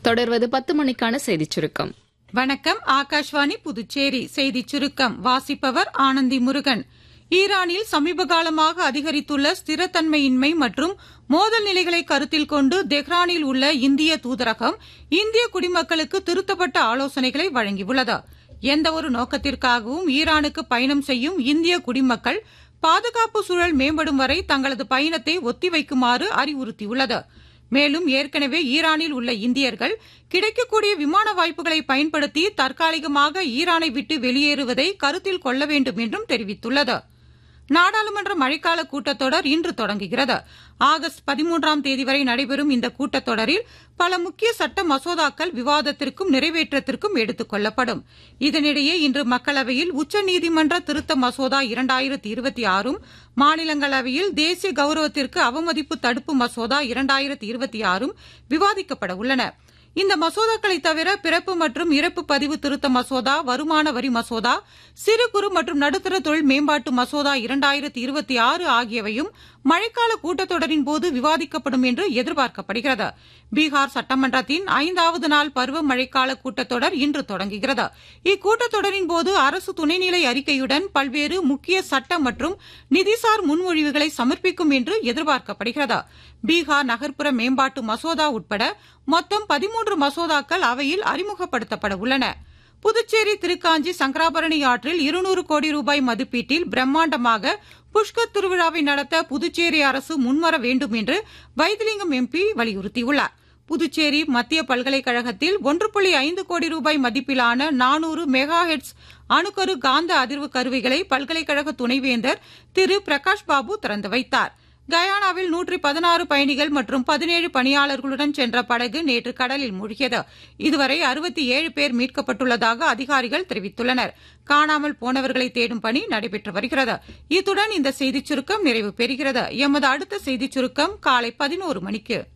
தொடர்வது பத்து மணிக்கான செய்திச் சுருக்கம் வணக்கம் ஆகாஷ்வாணி புதுச்சேரி செய்திச் சுருக்கம் வாசிப்பவர் ஆனந்தி முருகன் ஈரானில் சமீப காலமாக அதிகரித்துள்ள ஸ்திரத்தன்மையின்மை மற்றும் மோதல் நிலைகளை கருத்தில் கொண்டு தெஹ்ரானில் உள்ள இந்திய தூதரகம் இந்திய குடிமக்களுக்கு திருத்தப்பட்ட ஆலோசனைகளை வழங்கியுள்ளது எந்தவொரு நோக்கத்திற்காகவும் ஈரானுக்கு பயணம் செய்யும் இந்திய குடிமக்கள் பாதுகாப்பு சூழல் மேம்படும் வரை தங்களது பயணத்தை ஒத்திவைக்குமாறு அறிவுறுத்தியுள்ளது மேலும் ஏற்கனவே ஈரானில் உள்ள இந்தியர்கள் கிடைக்கக்கூடிய விமான வாய்ப்புகளை பயன்படுத்தி தற்காலிகமாக ஈரானை விட்டு வெளியேறுவதை கருத்தில் கொள்ள வேண்டும் என்றும் தெரிவித்துள்ளது நாடாளுமன்ற மழைக்கால கூட்டத்தொடர் இன்று தொடங்குகிறது ஆகஸ்ட் பதிமூன்றாம் தேதி வரை நடைபெறும் இந்த கூட்டத்தொடரில் பல முக்கிய சட்ட மசோதாக்கள் விவாதத்திற்கும் நிறைவேற்றத்திற்கும் எடுத்துக் கொள்ளப்படும் இதனிடையே இன்று மக்களவையில் உச்சநீதிமன்ற திருத்த மசோதா இரண்டாயிரத்தி இருபத்தி ஆறும் மாநிலங்களவையில் தேசிய கௌரவத்திற்கு அவமதிப்பு தடுப்பு மசோதா இரண்டாயிரத்தி இருபத்தி ஆறும் விவாதிக்கப்பட உள்ளன இந்த மசோதாக்களை தவிர பிறப்பு மற்றும் இறப்பு பதிவு திருத்த மசோதா வருமான வரி மசோதா சிறு குறு மற்றும் நடுத்தர தொழில் மேம்பாட்டு மசோதா இரண்டாயிரத்தி இருபத்தி ஆறு ஆகியவையும் மழைக்கால கூட்டத்தொடரின் போது விவாதிக்கப்படும் என்று எதிர்பார்க்கப்படுகிறது பீகார் சட்டமன்றத்தின் ஐந்தாவது நாள் பருவ மழைக்கால கூட்டத்தொடர் இன்று தொடங்குகிறது இக்கூட்டத்தொடரின் போது அரசு துணைநிலை அறிக்கையுடன் பல்வேறு முக்கிய சட்ட மற்றும் நிதிசார் முன்மொழிவுகளை சமர்ப்பிக்கும் என்று எதிர்பார்க்கப்படுகிறது பீகார் நகர்ப்புற மேம்பாட்டு மசோதா உட்பட மொத்தம் பதிமூன்று மசோதாக்கள் அவையில் அறிமுகப்படுத்தப்பட உள்ளன புதுச்சேரி திருக்காஞ்சி சங்கராபரணி ஆற்றில் இருநூறு கோடி ரூபாய் மதிப்பீட்டில் பிரம்மாண்டமாக புஷ்கர் திருவிழாவை நடத்த புதுச்சேரி அரசு முன்வர வேண்டும் என்று வைத்திலிங்கம் எம்பி வலியுறுத்தியுள்ளார் புதுச்சேரி மத்திய பல்கலைக்கழகத்தில் ஒன்று புள்ளி ஐந்து கோடி ரூபாய் மதிப்பிலான நானூறு மெகா ஹெட்ஸ் அணுக்கரு காந்த அதிர்வு கருவிகளை பல்கலைக்கழக துணைவேந்தர் திரு பிரகாஷ் பாபு திறந்து வைத்தார் கயானாவில் நூற்றி பதினாறு பயணிகள் மற்றும் பதினேழு பணியாளர்களுடன் சென்ற படகு நேற்று கடலில் மூழ்கியது இதுவரை அறுபத்தி ஏழு பேர் மீட்கப்பட்டுள்ளதாக அதிகாரிகள் தெரிவித்துள்ளனர் காணாமல் போனவர்களை தேடும் பணி நடைபெற்று வருகிறது இத்துடன் இந்த செய்திச் சுருக்கம் நிறைவு பெறுகிறது எமது அடுத்த செய்திச் சுருக்கம் காலை பதினோரு மணிக்கு